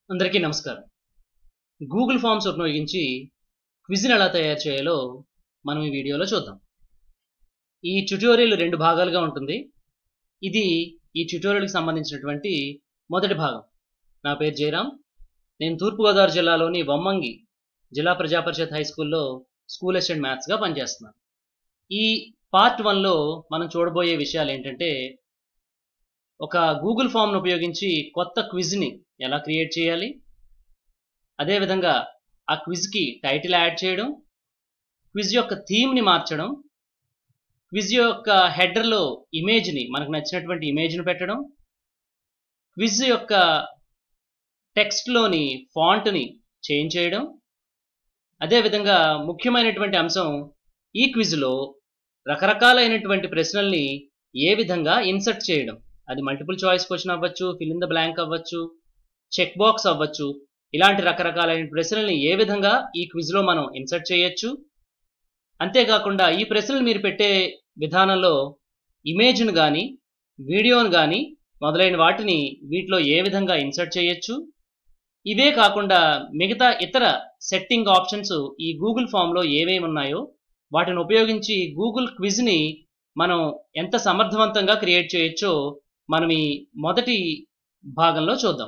అందరికీ నమస్కారం Google forms ఉపయోగించి క్విజ్ని ఎలా తయారు చేయాలో మనం ఈ వీడియోలో చూద్దాం ఈ ట్యుటోరియల్ రెండు భాగాలుగా ఉంటుంది ఇది ఈ ట్యుటోరియల్కి సంబంధించినటువంటి మొదటి భాగం నా పేరు జయరాం నేను తూర్పుగోదావరి జిల్లాలోని వమ్మంగి జిల్లా ప్రజాపరిషత్ హై స్కూల్లో స్కూల్ అసిస్టెంట్ మ్యాథ్స్గా పనిచేస్తున్నాను ఈ పార్ట్ వన్లో మనం చూడబోయే విషయాలు ఏంటంటే ఒక గూగుల్ ఫామ్ను ఉపయోగించి కొత్త క్విజ్ని ఎలా క్రియేట్ చేయాలి అదేవిధంగా ఆ క్విజ్కి టైటిల్ యాడ్ చేయడం క్విజ్ యొక్క థీమ్ని మార్చడం క్విజ్ యొక్క హెడర్లో ఇమేజ్ని మనకు నచ్చినటువంటి ఇమేజ్ని పెట్టడం క్విజ్ యొక్క టెక్స్ట్లోని ఫాంట్ని చేంజ్ చేయడం అదేవిధంగా ముఖ్యమైనటువంటి అంశం ఈ క్విజ్లో రకరకాలైనటువంటి ప్రశ్నల్ని ఏ విధంగా ఇన్సర్ట్ చేయడం అది మల్టిపుల్ చాయిస్ క్వశ్చన్ అవ్వచ్చు ఫిల్ ఇన్ ద బ్లాంక్ అవ్వచ్చు చెక్ బాక్స్ అవ్వచ్చు ఇలాంటి రకరకాలైన ప్రశ్నల్ని ఏ విధంగా ఈ క్విజ్లో మనం ఇన్సర్ట్ చేయొచ్చు అంతేకాకుండా ఈ ప్రశ్నలు మీరు పెట్టే విధానంలో ఇమేజ్ను కానీ వీడియోను కానీ మొదలైన వాటిని వీటిలో ఏ విధంగా ఇన్సర్ట్ చేయొచ్చు ఇవే కాకుండా మిగతా ఇతర సెట్టింగ్ ఆప్షన్స్ ఈ గూగుల్ ఫామ్లో ఏమేమి ఉన్నాయో వాటిని ఉపయోగించి గూగుల్ క్విజ్ని మనం ఎంత సమర్థవంతంగా క్రియేట్ చేయొచ్చో మనం ఈ మొదటి భాగంలో చూద్దాం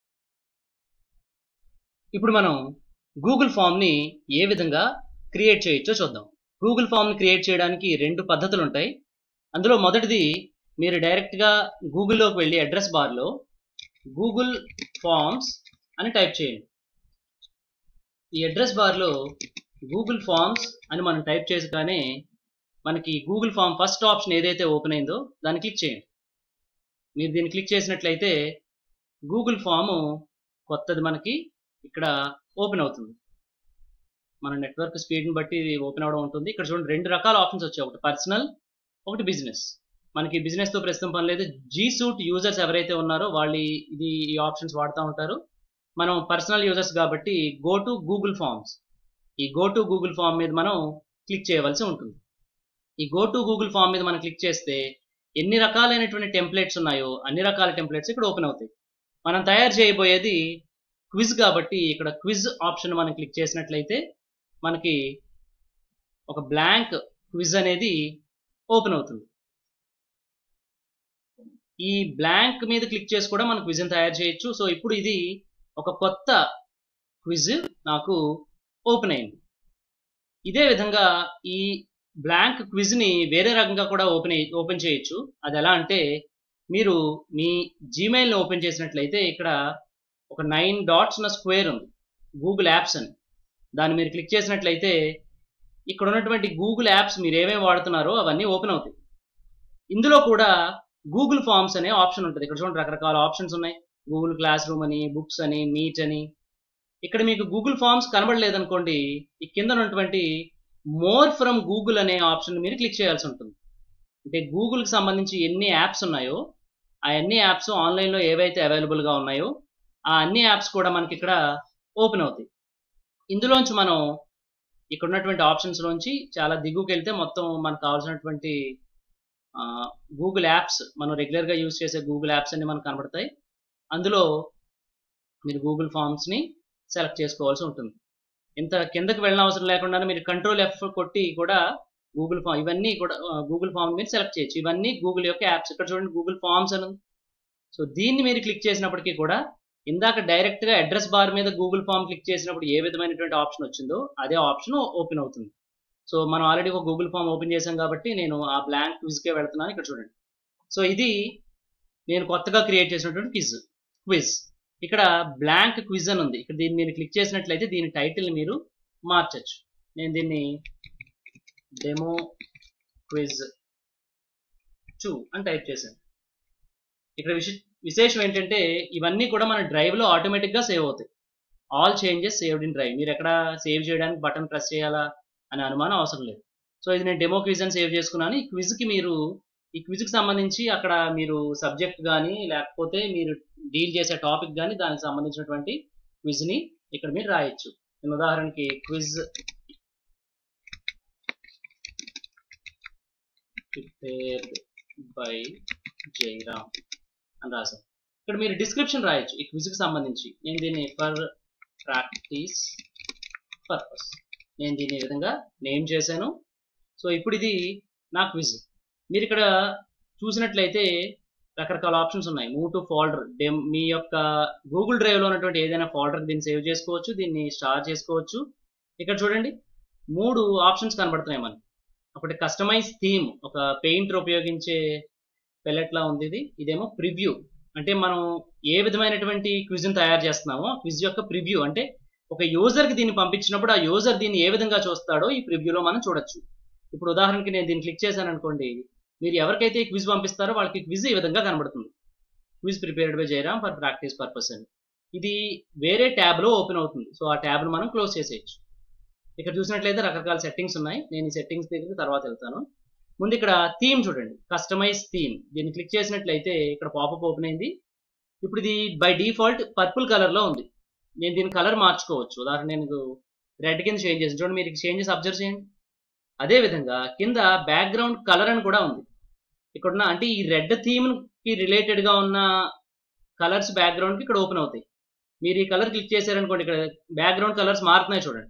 ఇప్పుడు మనం గూగుల్ ఫామ్ని ఏ విధంగా క్రియేట్ చేయొచ్చో చూద్దాం గూగుల్ ఫామ్ని క్రియేట్ చేయడానికి రెండు పద్ధతులు ఉంటాయి అందులో మొదటిది మీరు డైరెక్ట్గా గూగుల్లోకి వెళ్ళి అడ్రస్ బార్లో గూగుల్ ఫామ్స్ అని టైప్ చేయండి ఈ అడ్రస్ బార్లో గూగుల్ ఫామ్స్ అని మనం టైప్ చేసగానే మనకి గూగుల్ ఫామ్ ఫస్ట్ ఆప్షన్ ఏదైతే ఓపెన్ అయిందో దాన్ని క్లిక్ చేయండి మీరు దీన్ని క్లిక్ చేసినట్లయితే గూగుల్ ఫాము కొత్తది మనకి ఇక్కడ ఓపెన్ అవుతుంది మన నెట్వర్క్ స్పీడ్ని బట్టి ఇది ఓపెన్ అవడం ఉంటుంది ఇక్కడ చూడండి రెండు రకాల ఆప్షన్స్ వచ్చాయి ఒకటి పర్సనల్ ఒకటి బిజినెస్ మనకి బిజినెస్తో ప్రస్తుతం పని లేదు జీ సూట్ యూజర్స్ ఎవరైతే ఉన్నారో వాళ్ళు ఇది ఈ ఆప్షన్స్ వాడుతూ ఉంటారు మనం పర్సనల్ యూజర్స్ కాబట్టి గో టు గూగుల్ ఫామ్స్ ఈ గో టు గూగుల్ ఫామ్ మీద మనం క్లిక్ చేయవలసి ఉంటుంది ఈ గో టు గూగుల్ ఫామ్ మీద మనం క్లిక్ చేస్తే ఎన్ని రకాలైనటువంటి టెంప్లెట్స్ ఉన్నాయో అన్ని రకాల టెంప్లెట్స్ ఇక్కడ ఓపెన్ అవుతాయి మనం తయారు చేయబోయేది క్విజ్ కాబట్టి ఇక్కడ క్విజ్ ఆప్షన్ మనం క్లిక్ చేసినట్లయితే మనకి ఒక బ్లాంక్ క్విజ్ అనేది ఓపెన్ అవుతుంది ఈ బ్లాంక్ మీద క్లిక్ చేసి కూడా మనం క్విజ్ని తయారు చేయొచ్చు సో ఇప్పుడు ఇది ఒక కొత్త క్విజ్ నాకు ఓపెన్ అయింది ఇదే విధంగా ఈ బ్లాంక్ క్విజ్ని వేరే రకంగా కూడా ఓపెన్ ఓపెన్ చేయొచ్చు అది ఎలా అంటే మీరు మీ జీమెయిల్ని ఓపెన్ చేసినట్లయితే ఇక్కడ ఒక నైన్ డాట్స్ ఉన్న స్క్వేర్ ఉంది గూగుల్ యాప్స్ అని దాన్ని మీరు క్లిక్ చేసినట్లయితే ఇక్కడ ఉన్నటువంటి గూగుల్ యాప్స్ మీరు ఏమేమి వాడుతున్నారో అవన్నీ ఓపెన్ అవుతాయి ఇందులో కూడా గూగుల్ ఫామ్స్ అనే ఆప్షన్ ఉంటుంది ఇక్కడ చూడండి రకరకాల ఆప్షన్స్ ఉన్నాయి గూగుల్ క్లాస్ రూమ్ అని బుక్స్ అని మీట్ అని ఇక్కడ మీకు గూగుల్ ఫామ్స్ కనబడలేదనుకోండి ఈ కింద ఉన్నటువంటి మోర్ ఫ్రమ్ గూగుల్ అనే ఆప్షన్ మీరు క్లిక్ చేయాల్సి ఉంటుంది అంటే గూగుల్కి సంబంధించి ఎన్ని యాప్స్ ఉన్నాయో ఆ అన్ని యాప్స్ ఆన్లైన్లో ఏవైతే అవైలబుల్గా ఉన్నాయో ఆ అన్ని యాప్స్ కూడా మనకి ఇక్కడ ఓపెన్ అవుతాయి ఇందులోంచి మనం ఇక్కడ ఉన్నటువంటి ఆప్షన్స్లోంచి చాలా దిగువకి వెళ్తే మొత్తం మనకు కావాల్సినటువంటి గూగుల్ యాప్స్ మనం రెగ్యులర్గా యూజ్ చేసే గూగుల్ యాప్స్ అన్ని మనకు కనబడతాయి అందులో మీరు గూగుల్ ఫామ్స్ని సెలెక్ట్ చేసుకోవాల్సి ఉంటుంది ఇంత కిందకి వెళ్ళిన అవసరం లేకుండా మీరు కంట్రోల్ ఎఫ్ కొట్టి కూడా గూగుల్ ఫామ్ ఇవన్నీ కూడా గూగుల్ ఫామ్ మీరు సెలెక్ట్ చేయొచ్చు ఇవన్నీ గూగుల్ యొక్క యాప్స్ ఇక్కడ చూడండి గూగుల్ ఫామ్స్ అని సో దీన్ని మీరు క్లిక్ చేసినప్పటికీ కూడా ఇందాక డైరెక్ట్గా అడ్రస్ బార్ మీద గూగుల్ ఫామ్ క్లిక్ చేసినప్పుడు ఏ విధమైనటువంటి ఆప్షన్ వచ్చిందో అదే ఆప్షన్ ఓపెన్ అవుతుంది సో మనం ఆల్రెడీ ఒక గూగుల్ ఫామ్ ఓపెన్ చేసాం కాబట్టి నేను ఆ బ్లాంక్ క్విజ్కే వెళ్తున్నాను ఇక్కడ చూడండి సో ఇది నేను కొత్తగా క్రియేట్ చేసినటువంటి క్విజ్ క్విజ్ ఇక్కడ బ్లాంక్ క్విజ్ అని ఉంది ఇక్కడ దీన్ని మీరు క్లిక్ చేసినట్లయితే దీని టైటిల్ని మీరు మార్చచ్చు నేను దీన్ని డెమో క్విజ్ టూ అని టైప్ చేశాను ఇక్కడ విశ విశేషం ఏంటంటే ఇవన్నీ కూడా మన డ్రైవ్లో ఆటోమేటిక్గా సేవ్ అవుతాయి all changes saved in drive మీరు ఎక్కడ సేవ్ చేయడానికి బటన్ ప్రెస్ చేయాలా అనే అనుమానం అవసరం లేదు సో ఇది నేను డెమో క్విజ్ అని సేవ్ చేసుకున్నాను ఈ క్విజ్కి మీరు ఈ క్విజ్కి సంబంధించి అక్కడ మీరు సబ్జెక్ట్ కానీ లేకపోతే మీరు డీల్ చేసే టాపిక్ కానీ దానికి సంబంధించినటువంటి క్విజ్ని ఇక్కడ మీరు రాయొచ్చు నేను ఉదాహరణకి క్విజ్ ప్రిపేర్డ్ బై జైరామ్ అని రాశాను ఇక్కడ మీరు డిస్క్రిప్షన్ రాయొచ్చు ఈ క్విజ్కి సంబంధించి నేను దీన్ని ఫర్ ప్రాక్టీస్ పర్పస్ నేను దీన్ని ఈ విధంగా నేమ్ చేశాను సో ఇప్పుడు ఇది నా క్విజ్ మీరు ఇక్కడ చూసినట్లయితే రకరకాల ఆప్షన్స్ ఉన్నాయి మూవ్ టు ఫోల్డర్ మీ యొక్క గూగుల్ డ్రైవ్లో ఉన్నటువంటి ఏదైనా ఫోల్డర్ దీన్ని సేవ్ చేసుకోవచ్చు దీన్ని స్టార్ చేసుకోవచ్చు ఇక్కడ చూడండి మూడు ఆప్షన్స్ కనబడుతున్నాయి మనకి ఒకటి కస్టమైజ్ థీమ్ ఒక పెయింటర్ ఉపయోగించే పెల్లెట్లా ఉంది ఇది ఇదేమో ప్రివ్యూ అంటే మనం ఏ విధమైనటువంటి క్విజ్ని తయారు చేస్తున్నామో క్విజ్ యొక్క ప్రివ్యూ అంటే ఒక యూజర్కి దీన్ని పంపించినప్పుడు ఆ యూజర్ దీన్ని ఏ విధంగా చూస్తాడో ఈ ప్రివ్యూలో మనం చూడొచ్చు ఇప్పుడు ఉదాహరణకి నేను దీన్ని క్లిక్ చేశాను అనుకోండి మీరు ఎవరికైతే ఈ క్విజ్ పంపిస్తారో వాళ్ళకి క్విజ్ ఈ విధంగా కనబడుతుంది quiz prepared by Jayaram for practice purpose అని ఇది వేరే ట్యాబ్లో ఓపెన్ అవుతుంది సో ఆ ట్యాబ్ను మనం క్లోజ్ చేసేయచ్చు ఇక్కడ చూసినట్లయితే రకరకాల సెట్టింగ్స్ ఉన్నాయి నేను ఈ సెట్టింగ్స్ దగ్గరికి తర్వాత వెళ్తాను ముందు ఇక్కడ థీమ్ చూడండి కస్టమైజ్ థీమ్ దీన్ని క్లిక్ చేసినట్లయితే ఇక్కడ పాపప్ ఓపెన్ అయింది ఇప్పుడు ఇది బై డిఫాల్ట్ పర్పుల్ కలర్లో ఉంది నేను దీని కలర్ మార్చుకోవచ్చు ఉదాహరణ నేను రెడ్ కింద చేంజ్ చేసి చూడండి మీరు చేంజెస్ అబ్జర్వ్ చేయండి అదే విధంగా కింద బ్యాక్గ్రౌండ్ కలర్ అని కూడా ఉంది ఇక్కడ ఉన్న అంటే ఈ రెడ్ థీమ్ కి రిలేటెడ్ గా ఉన్న కలర్స్ బ్యాక్గ్రౌండ్ కి ఇక్కడ ఓపెన్ అవుతాయి మీరు ఈ కలర్ క్లిక్ చేశారనుకోండి ఇక్కడ బ్యాక్గ్రౌండ్ కలర్స్ మారుతున్నాయి చూడండి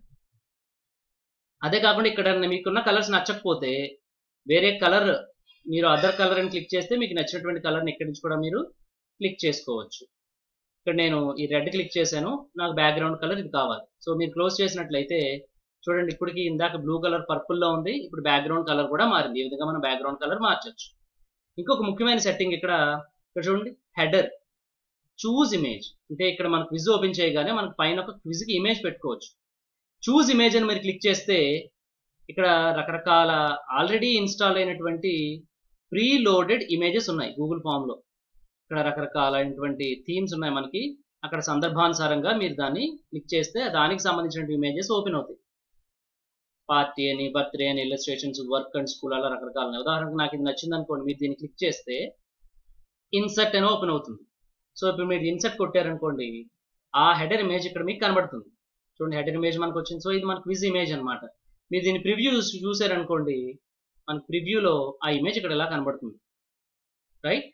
అదే కాకుండా ఇక్కడ మీకున్న కలర్స్ నచ్చకపోతే వేరే కలర్ మీరు అదర్ కలర్ అని క్లిక్ చేస్తే మీకు నచ్చినటువంటి కలర్ని ఇక్కడి నుంచి కూడా మీరు క్లిక్ చేసుకోవచ్చు ఇక్కడ నేను ఈ రెడ్ క్లిక్ చేశాను నాకు బ్యాక్గ్రౌండ్ కలర్ ఇది కావాలి సో మీరు క్లోజ్ చేసినట్లయితే చూడండి ఇప్పటికి ఇందాక బ్లూ కలర్ పర్పుల్లో ఉంది ఇప్పుడు బ్యాక్గ్రౌండ్ కలర్ కూడా మారింది ఈ విధంగా మనం బ్యాక్గ్రౌండ్ కలర్ మార్చచ్చు ఇంకొక ముఖ్యమైన సెట్టింగ్ ఇక్కడ ఇక్కడ చూడండి హెడర్ చూజ్ ఇమేజ్ అంటే ఇక్కడ మనం క్విజ్ ఓపెన్ చేయగానే మనకు పైన ఒక క్విజ్కి ఇమేజ్ పెట్టుకోవచ్చు చూజ్ ఇమేజ్ అని మీరు క్లిక్ చేస్తే ఇక్కడ రకరకాల ఆల్రెడీ ఇన్స్టాల్ అయినటువంటి ప్రీ లోడెడ్ ఇమేజెస్ ఉన్నాయి గూగుల్ ఫామ్లో ఇక్కడ రకరకాలైనటువంటి థీమ్స్ ఉన్నాయి మనకి అక్కడ సందర్భానుసారంగా మీరు దాన్ని క్లిక్ చేస్తే దానికి సంబంధించిన ఇమేజెస్ ఓపెన్ అవుతాయి పార్టీ అని బర్త్డే అని ఇల్లస్ట్రేషన్స్ వర్క్ అండ్ స్కూల్ అలా రకరకాల ఉన్నాయి. ఉదాహరణకు నాకు ఇది నచ్చింది అనుకోండి మీరు దీన్ని క్లిక్ చేస్తే ఇన్సర్ట్ అని ఓపెన్ అవుతుంది సో ఇప్పుడు మీరు ఇన్సర్ట్ కొట్టారనుకోండి ఆ హెడర్ ఇమేజ్ ఇక్కడ మీకు కనబడుతుంది చూడండి హెడర్ ఇమేజ్ మనకు వచ్చింది సో ఇది మన క్విజ్ ఇమేజ్ అన్నమాట మీరు దీన్ని ప్రివ్యూ చూసారనుకోండి మన ప్రివ్యూలో ఆ ఇమేజ్ ఇక్కడ ఎలా కనబడుతుంది రైట్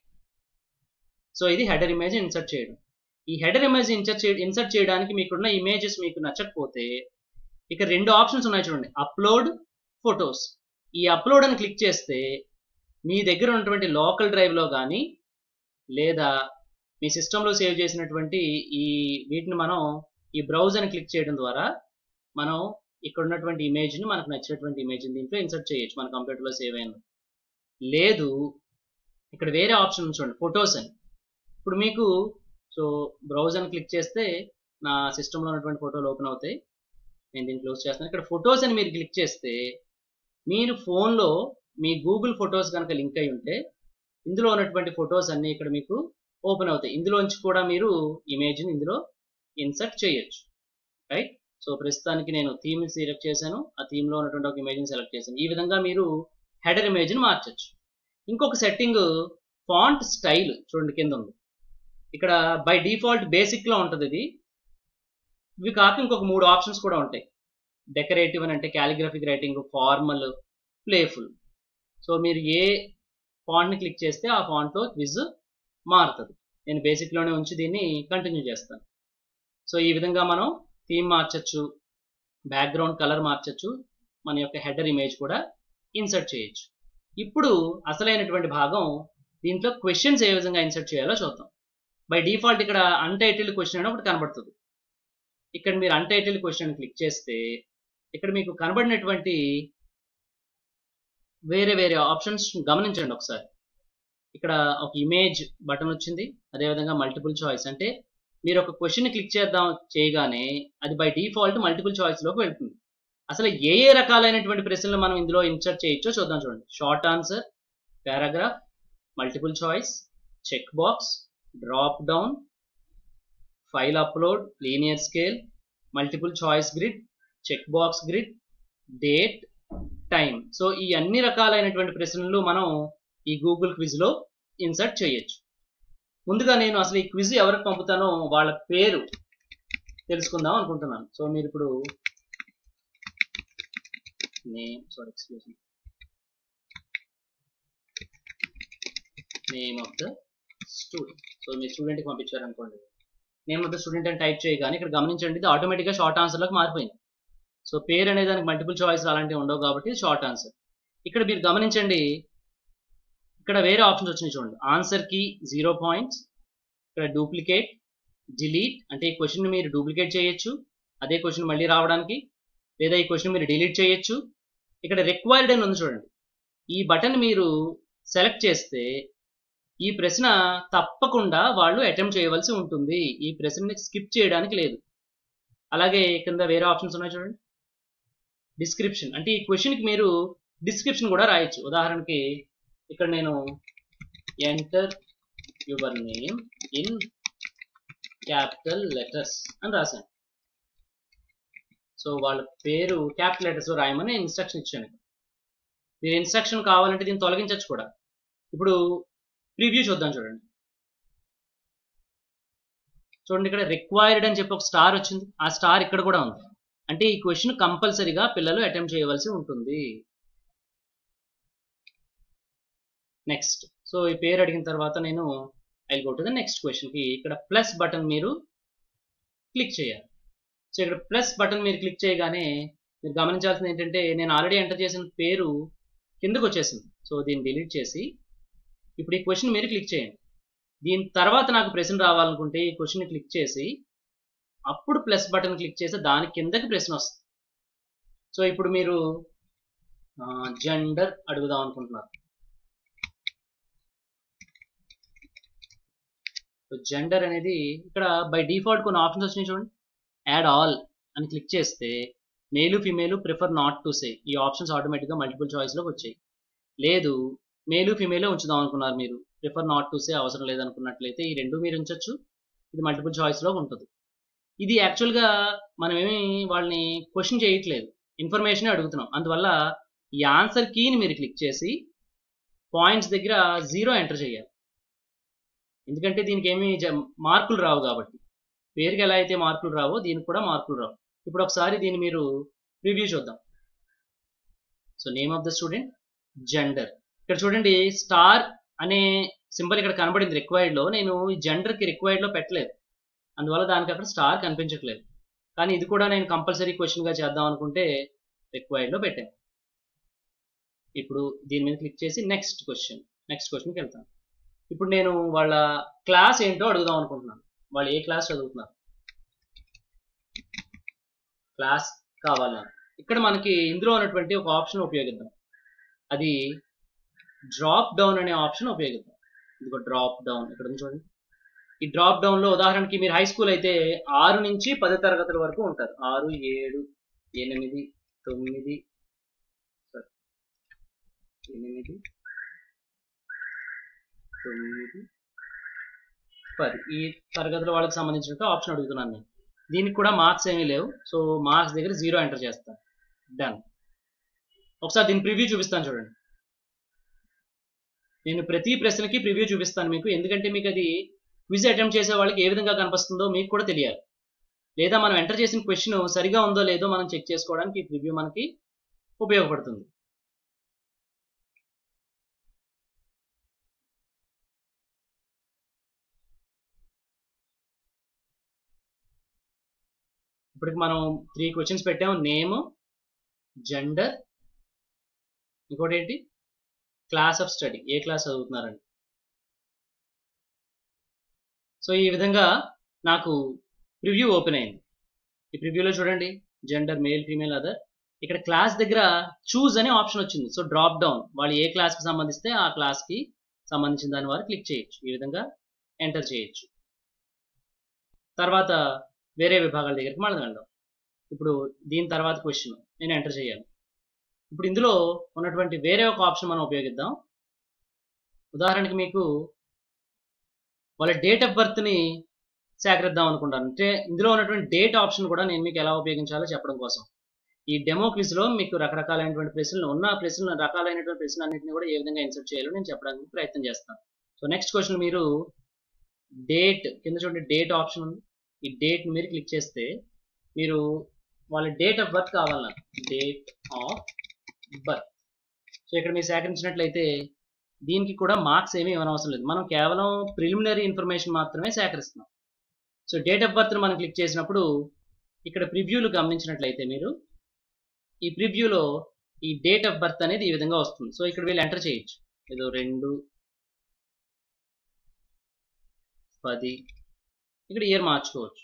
సో ఇది హెడర్ ఇమేజ్ ఇన్సర్ట్ చేయడం ఈ హెడర్ ఇమేజ్ ఇన్సర్ట్ చే ఇన్సర్ట్ చేయడానికి మీకున్న ఇమేజెస్ మీకు నచ్చకపోతే ఇక రెండు ఆప్షన్స్ ఉన్నాయి చూడండి అప్లోడ్ ఫొటోస్ ఈ అప్లోడ్ అని క్లిక్ చేస్తే మీ దగ్గర ఉన్నటువంటి లోకల్ డ్రైవ్లో కానీ లేదా మీ సిస్టంలో సేవ్ చేసినటువంటి ఈ వీటిని మనం ఈ బ్రౌజ్ అని క్లిక్ చేయడం ద్వారా మనం ఇక్కడ ఉన్నటువంటి ఇమేజ్ని మనకు నచ్చినటువంటి ఇమేజ్ని దీంట్లో ఇన్సర్ట్ చేయొచ్చు మన కంప్యూటర్లో సేవ్ అయిన లేదు ఇక్కడ వేరే ఆప్షన్ చూడండి ఫొటోస్ అని ఇప్పుడు మీకు సో బ్రౌజ్ అని క్లిక్ చేస్తే నా సిస్టంలో ఉన్నటువంటి ఫోటోలు ఓపెన్ అవుతాయి నేను దీన్ని క్లోజ్ చేస్తాను ఇక్కడ ఫొటోస్ అని మీరు క్లిక్ చేస్తే మీరు ఫోన్లో మీ గూగుల్ ఫొటోస్ కనుక లింక్ అయి ఉంటే ఇందులో ఉన్నటువంటి ఫొటోస్ అన్నీ ఇక్కడ మీకు ఓపెన్ అవుతాయి ఇందులోంచి కూడా మీరు ఇమేజ్ని ఇందులో ఇన్సర్ట్ చేయొచ్చు రైట్ సో ప్రస్తుతానికి నేను థీమ్ సెలెక్ట్ చేశాను ఆ థీమ్లో ఉన్నటువంటి ఒక ఇమేజ్ని సెలెక్ట్ చేశాను ఈ విధంగా మీరు హెడర్ ఇమేజ్ని మార్చచ్చు ఇంకొక సెట్టింగ్ ఫాంట్ స్టైల్ చూడండి కింద ఉంది ఇక్కడ బై డిఫాల్ట్ బేసిక్లో ఉంటుంది ఇది ఇవి కాక ఇంకొక మూడు ఆప్షన్స్ కూడా ఉంటాయి డెకరేటివ్ అని అంటే calligraphic writing formal playful so మీరు ఏ ఫాంట్ని క్లిక్ చేస్తే ఆ ఫాంట్లో క్విజ్ మారుతుంది నేను బేసిక్లోనే ఉంచి దీన్ని కంటిన్యూ చేస్తాను సో ఈ విధంగా మనం థీమ్ మార్చచ్చు బ్యాక్గ్రౌండ్ కలర్ మార్చచ్చు మన యొక్క హెడర్ ఇమేజ్ కూడా ఇన్సర్ట్ చేయొచ్చు ఇప్పుడు అసలైనటువంటి భాగం దీంట్లో క్వశ్చన్స్ ఏ విధంగా ఇన్సర్ట్ చేయాలో చూద్దాం బై డిఫాల్ట్ ఇక్కడ అన్టైటిల్డ్ క్వశ్చన్ అని ఒకటి కనబడుతుంది ఇక్కడ మీరు అన్టైటిల్డ్ క్వశ్చన్ క్లిక్ చేస్తే ఇక్కడ మీకు కనబడినటువంటి వేరే వేరే ఆప్షన్స్ గమనించండి ఒకసారి ఇక్కడ ఒక ఇమేజ్ బటన్ వచ్చింది అదేవిధంగా మల్టిపుల్ చాయిస్ అంటే మీరు ఒక క్వశ్చన్ క్లిక్ చేద్దాం చేయగానే అది బై డిఫాల్ట్ మల్టిపుల్ చాయిస్లోకి వెళ్తుంది అసలు ఏ ఏ రకాలైనటువంటి ప్రశ్నలు మనం ఇందులో ఇన్సర్ట్ చేయొచ్చో చూద్దాం చూడండి short answer paragraph multiple choice check box drop down file upload linear scale multiple choice grid check box grid date time so ఈ అన్ని రకాలైనటువంటి ప్రశ్నలు మనం ఈ గూగుల్ క్విజ్లో ఇన్సర్ట్ చేయొచ్చు ముందుగా నేను అసలు ఈ క్విజ్ ఎవరికి పంపుతానో వాళ్ళ పేరు తెలుసుకుందాం అనుకుంటున్నాను సో మీరు ఇప్పుడు name sorry excuse name of the student so మీ స్టూడెంట్కి పంపించారు అనుకోండి నేమ్ ఆఫ్ ద స్టూడెంట్ అని టైప్ చేయగానే ఇక్కడ గమనించండి ఇది ఆటోమేటిక్గా షార్ట్ ఆన్సర్లోకి మారిపోయింది సో పేరు అనే దానికి మల్టిపుల్ చాయిస్ అలాంటివి ఉండవు కాబట్టి షార్ట్ ఆన్సర్ ఇక్కడ మీరు గమనించండి ఇక్కడ వేరే ఆప్షన్స్ వచ్చినాయి చూడండి ఆన్సర్ కి జీరో పాయింట్స్ ఇక్కడ డూప్లికేట్ డిలీట్ అంటే ఈ క్వశ్చన్ మీరు డూప్లికేట్ చేయొచ్చు అదే క్వశ్చన్ మళ్ళీ రావడానికి లేదా ఈ క్వశ్చన్ మీరు డిలీట్ చేయొచ్చు ఇక్కడ రిక్వైర్డ్ అని ఉంది చూడండి ఈ బటన్ మీరు సెలెక్ట్ చేస్తే ఈ ప్రశ్న తప్పకుండా వాళ్ళు అటెంప్ట్ చేయవలసి ఉంటుంది ఈ ప్రశ్నని స్కిప్ చేయడానికి లేదు అలాగే కింద వేరే ఆప్షన్స్ ఉన్నాయి చూడండి డిస్క్రిప్షన్ అంటే ఈ క్వశ్చన్కి మీరు డిస్క్రిప్షన్ కూడా రాయొచ్చు ఉదాహరణకి ఇక్కడ నేను enter your name in capital letters అని రాశాను సో వాళ్ళ పేరు క్యాపిటల్ లెటర్స్ రాయమని ఇన్స్ట్రక్షన్ ఇచ్చాను మీరు ఇన్స్ట్రక్షన్ కావాలంటే దీన్ని తొలగించవచ్చు కూడా ఇప్పుడు ప్రివ్యూ చూద్దాం చూడండి చూడండి ఇక్కడ రిక్వైర్డ్ అని చెప్పి ఒక స్టార్ వచ్చింది ఆ స్టార్ ఇక్కడ కూడా ఉంది అంటే ఈ క్వశ్చన్ కంపల్సరీగా పిల్లలు అటెంప్ట్ చేయవలసి ఉంటుంది నెక్స్ట్ సో ఈ పేరు అడిగిన తర్వాత నేను I go to the next క్వశ్చన్కి ఇక్కడ ప్లస్ బటన్ మీరు క్లిక్ చేయాలి సో ఇక్కడ ప్లస్ బటన్ మీరు క్లిక్ చేయగానే మీరు గమనించాల్సింది ఏంటంటే నేను ఆల్రెడీ ఎంటర్ చేసిన పేరు కిందకు వచ్చేసింది సో దీన్ని డిలీట్ చేసి ఇప్పుడు ఈ క్వశ్చన్ మీరు క్లిక్ చేయండి దీని తర్వాత నాకు ప్రశ్న రావాలనుకుంటే ఈ క్వశ్చన్ క్లిక్ చేసి అప్పుడు ప్లస్ బటన్ క్లిక్ చేస్తే దాని కిందకి ప్రశ్న వస్తుంది సో ఇప్పుడు మీరు జెండర్ అడుగుదాం అనుకుంటున్నారు జెండర్ అనేది ఇక్కడ బై డిఫాల్ట్ కొన్ని ఆప్షన్స్ వచ్చినాయి చూడండి యాడ్ ఆల్ అని క్లిక్ చేస్తే male female prefer not to say ఈ ఆప్షన్స్ ఆటోమేటిక్గా మల్టిపుల్ చాయిస్లోకి వచ్చాయి లేదు మేలు ఫిమేలే ఉంచుదాం అనుకున్నారు మీరు ప్రిఫర్ నాట్ టు సే అవసరం లేదనుకున్నట్లయితే ఈ రెండు మీరు ఉంచొచ్చు ఇది మల్టిపుల్ చాయిస్లో ఉంటుంది ఇది యాక్చువల్గా మనం ఏమి వాళ్ళని క్వశ్చన్ చేయట్లేదు ఇన్ఫర్మేషన్ అడుగుతున్నాం అందువల్ల ఈ ఆన్సర్ కీని మీరు క్లిక్ చేసి పాయింట్స్ దగ్గర జీరో ఎంటర్ చేయాలి ఎందుకంటే దీనికి ఏమి మార్కులు రావు కాబట్టి పేరుకి ఎలా అయితే మార్కులు రావో దీనికి కూడా మార్కులు రావు ఇప్పుడు ఒకసారి దీన్ని మీరు రివ్యూ చూద్దాం so name of the student gender ఇక్కడ చూడండి స్టార్ అనే సింబల్ ఇక్కడ కనబడింది రిక్వైర్డ్లో నేను ఈ జెండర్కి రిక్వైర్డ్లో పెట్టలేదు అందువల్ల దానికి అక్కడ స్టార్ కనిపించట్లేదు కానీ ఇది కూడా నేను కంపల్సరీ క్వశ్చన్గా చేద్దాం అనుకుంటే రిక్వైర్డ్లో పెట్టాను ఇప్పుడు దీని మీద క్లిక్ చేసి నెక్స్ట్ క్వశ్చన్ నెక్స్ట్ క్వశ్చన్కి వెళ్తాను ఇప్పుడు నేను వాళ్ళ క్లాస్ ఏంటో అడుగుదాం అనుకుంటున్నాను వాళ్ళు ఏ క్లాస్ చదువుతున్నారు క్లాస్ కావాలని ఇక్కడ మనకి ఇందులో ఉన్నటువంటి ఒక ఆప్షన్ ఉపయోగిద్దాం అది డ్రాప్ డౌన్ అనే ఆప్షన్ ఉపయోగిద్దాం ఇదిగో డ్రాప్ డౌన్ ఇక్కడ ఉంది చూడండి ఈ డ్రాప్ డౌన్ లో ఉదాహరణకి మీరు హై స్కూల్ అయితే ఆరు నుంచి పది తరగతుల వరకు ఉంటారు ఆరు ఏడు ఎనిమిది తొమ్మిది ఎనిమిది తొమ్మిది పది ఈ తరగతుల వాళ్ళకి సంబంధించిన ఆప్షన్ అడుగుతున్నాను నేను దీనికి కూడా మార్క్స్ ఏమీ లేవు సో మార్క్స్ దగ్గర జీరో ఎంటర్ చేస్తాను డన్ ఒకసారి దీని ప్రివ్యూ చూపిస్తాను చూడండి నేను ప్రతి ప్రశ్నకి ప్రివ్యూ చూపిస్తాను మీకు ఎందుకంటే మీకు అది క్విజ్ అటెంప్ట్ చేసే వాళ్ళకి ఏ విధంగా కనిపిస్తుందో మీకు కూడా తెలియాలి లేదా మనం ఎంటర్ చేసిన క్వశ్చన్ సరిగా ఉందో లేదో మనం చెక్ చేసుకోవడానికి ఈ ప్రివ్యూ మనకి ఉపయోగపడుతుంది ఇప్పటికి మనం త్రీ క్వశ్చన్స్ పెట్టాము నేమ్ జెండర్ ఇంకోటి ఏంటి క్లాస్ ఆఫ్ స్టడీ ఏ క్లాస్ చదువుతున్నారండి సో ఈ విధంగా నాకు ప్రివ్యూ ఓపెన్ అయింది ఈ ప్రివ్యూలో చూడండి జెండర్ మేల్ ఫీమేల్ అదర్ ఇక్కడ క్లాస్ దగ్గర చూజ్ అనే ఆప్షన్ వచ్చింది సో డ్రాప్ డౌన్ వాళ్ళు ఏ క్లాస్కి సంబంధిస్తే ఆ క్లాస్కి సంబంధించిన దాని వారు క్లిక్ చేయొచ్చు ఈ విధంగా ఎంటర్ చేయొచ్చు తర్వాత వేరే విభాగాల దగ్గరికి మనం వెళ్దాం ఇప్పుడు దీని తర్వాత క్వశ్చన్ నేను ఎంటర్ చేయాలి ఇప్పుడు ఇందులో ఉన్నటువంటి వేరే ఒక ఆప్షన్ మనం ఉపయోగిద్దాం ఉదాహరణకి మీకు వాళ్ళ డేట్ ఆఫ్ బర్త్ని సేకరిద్దాం అనుకుంటాను అంటే ఇందులో ఉన్నటువంటి డేట్ ఆప్షన్ కూడా నేను మీకు ఎలా ఉపయోగించాలో చెప్పడం కోసం ఈ డెమో క్విజ్లో మీకు రకరకాలైనటువంటి ప్రశ్నలు ఉన్న ప్రశ్నలు రకాలైనటువంటి ప్రశ్నలు అన్నింటినీ కూడా ఏ విధంగా ఇన్సర్ట్ చేయాలో నేను చెప్పడానికి ప్రయత్నం చేస్తాను సో నెక్స్ట్ క్వశ్చన్ మీరు డేట్ కింద చూడండి డేట్ ఆప్షన్ ఉంది ఈ డేట్ మీరు క్లిక్ చేస్తే మీరు వాళ్ళ డేట్ ఆఫ్ బర్త్ కావాలన్నారు డేట్ ఆఫ్ బర్త్ సో ఇక్కడ మీరు సేకరించినట్లయితే దీనికి కూడా మార్క్స్ ఏమీ ఇవ్వనవసరం లేదు మనం కేవలం ప్రిలిమినరీ ఇన్ఫర్మేషన్ మాత్రమే సేకరిస్తున్నాం సో డేట్ ఆఫ్ బర్త్ మనం క్లిక్ చేసినప్పుడు ఇక్కడ ప్రివ్యూలు గమనించినట్లయితే మీరు ఈ ప్రివ్యూలో ఈ డేట్ ఆఫ్ బర్త్ అనేది ఈ విధంగా వస్తుంది సో ఇక్కడ వీళ్ళు ఎంటర్ చేయొచ్చు ఏదో రెండు పది ఇక్కడ ఇయర్ మార్చుకోవచ్చు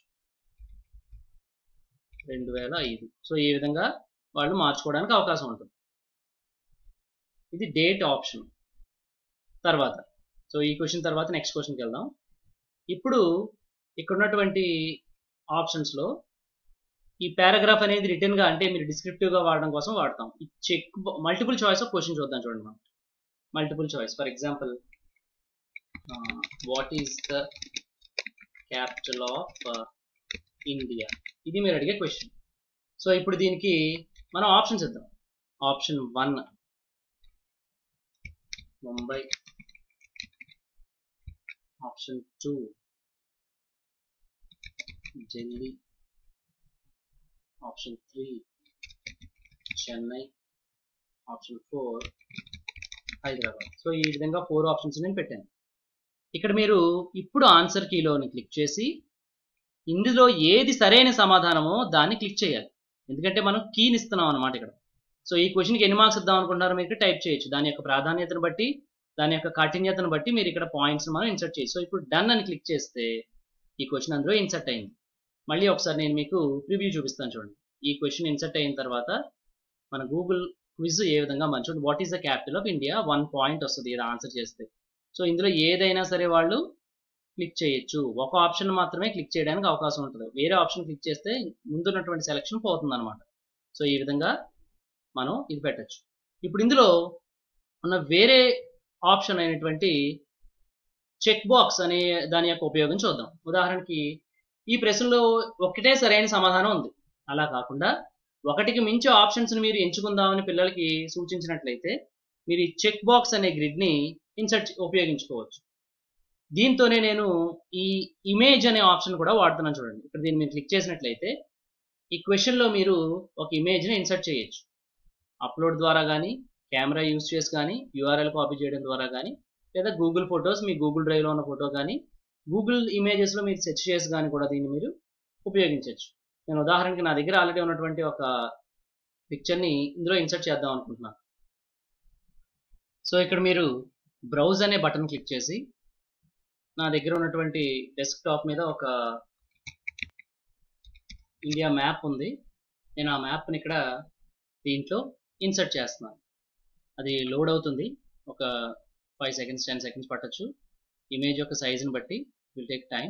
రెండు వేల ఐదు సో ఈ విధంగా వాళ్ళు మార్చుకోవడానికి అవకాశం ఉంటుంది ఇది డేట్ ఆప్షన్ తర్వాత సో ఈ క్వశ్చన్ తర్వాత నెక్స్ట్ క్వశ్చన్కి వెళ్దాం ఇప్పుడు ఇక్కడ ఉన్నటువంటి ఆప్షన్స్లో ఈ పారాగ్రాఫ్ అనేది రిటర్న్ గా అంటే మీరు డిస్క్రిప్టివ్ గా వాడడం కోసం వాడతాం ఈ check multiple choice of question చూద్దాం చూడండి మనం multiple choice for example what is the capital of India ఇది మీరు అడిగే క్వశ్చన్ సో ఇప్పుడు దీనికి మనం ఆప్షన్స్ ఇద్దాం option one Mumbai option two Delhi option three Chennai option four Hyderabad so ఈ విధంగా ఫోర్ ఆప్షన్స్ నేను పెట్టాను ఇక్కడ మీరు ఇప్పుడు ఆన్సర్ కీలోని క్లిక్ చేసి ఇందులో ఏది సరైన సమాధానమో దాన్ని క్లిక్ చేయాలి ఎందుకంటే మనం కీని ఇస్తున్నాం అనమాట ఇక్కడ సో ఈ క్వశ్చన్కి ఎన్ని మార్క్స్ ఇద్దాం అనుకుంటారో మీరు టైప్ చేయొచ్చు దాని యొక్క ప్రాధాన్యతను బట్టి దాని యొక్క కాఠిన్యతను బట్టి మీరు ఇక్కడ పాయింట్స్ మనం ఇన్సర్ట్ చేయొచ్చు సో ఇప్పుడు డన్ అని క్లిక్ చేస్తే ఈ క్వశ్చన్ అందులో ఇన్సర్ట్ అయింది మళ్ళీ ఒకసారి నేను మీకు ప్రివ్యూ చూపిస్తాను చూడండి ఈ క్వశ్చన్ ఇన్సర్ట్ అయిన తర్వాత మన గూగుల్ క్విజ్ ఏ విధంగా మన చూడండి what is the capital of India one point వస్తుంది ఇది ఆన్సర్ చేస్తే సో ఇందులో ఏదైనా సరే వాళ్ళు క్లిక్ చేయొచ్చు ఒక ఆప్షన్ మాత్రమే క్లిక్ చేయడానికి అవకాశం ఉంటుంది వేరే ఆప్షన్ క్లిక్ చేస్తే ముందున్నటువంటి సెలక్షన్ పోతుంది అనమాట సో ఈ విధంగా మనం ఇది పెట్టచ్చు ఇప్పుడు ఇందులో ఉన్న వేరే ఆప్షన్ అయినటువంటి చెక్ బాక్స్ అనే దాని యొక్క ఉపయోగం చూద్దాం ఉదాహరణకి ఈ ప్రశ్నలో ఒకటే సరైన సమాధానం ఉంది అలా కాకుండా ఒకటికి మించి ఆప్షన్స్ని మీరు ఎంచుకుందామని పిల్లలకి సూచించినట్లయితే మీరు ఈ చెక్ బాక్స్ అనే గ్రిడ్ని ఇన్సర్ట్ ఉపయోగించుకోవచ్చు దీంతోనే నేను ఈ ఇమేజ్ అనే ఆప్షన్ కూడా వాడుతున్నాను చూడండి ఇక్కడ దీన్ని మీరు క్లిక్ చేసినట్లయితే ఈ క్వశ్చన్లో మీరు ఒక ఇమేజ్ని ఇన్సర్ట్ చేయొచ్చు అప్లోడ్ ద్వారా కానీ కెమెరా యూస్ చేసి కానీ యూఆర్ఎల్ కాపీ చేయడం ద్వారా కానీ లేదా గూగుల్ ఫొటోస్ మీ గూగుల్ డ్రైవ్లో ఉన్న ఫోటో కానీ గూగుల్ ఇమేజెస్లో మీరు సెర్చ్ చేసి కానీ కూడా దీన్ని మీరు ఉపయోగించవచ్చు నేను ఉదాహరణకి నా దగ్గర ఆల్రెడీ ఉన్నటువంటి ఒక పిక్చర్ని ఇందులో ఇన్సర్ట్ చేద్దాం అనుకుంటున్నాను సో ఇక్కడ మీరు బ్రౌజ్ అనే బటన్ క్లిక్ చేసి నా దగ్గర ఉన్నటువంటి డెస్క్టాప్ మీద ఒక ఇండియా మ్యాప్ ఉంది నేను ఆ మ్యాప్ని ఇక్కడ దీంట్లో ఇన్సర్ట్ చేస్తున్నాను అది లోడ్ అవుతుంది ఒక ఫైవ్ సెకండ్స్ టెన్ సెకండ్స్ పట్టచ్చు ఇమేజ్ యొక్క సైజుని బట్టి విల్ టేక్ టైం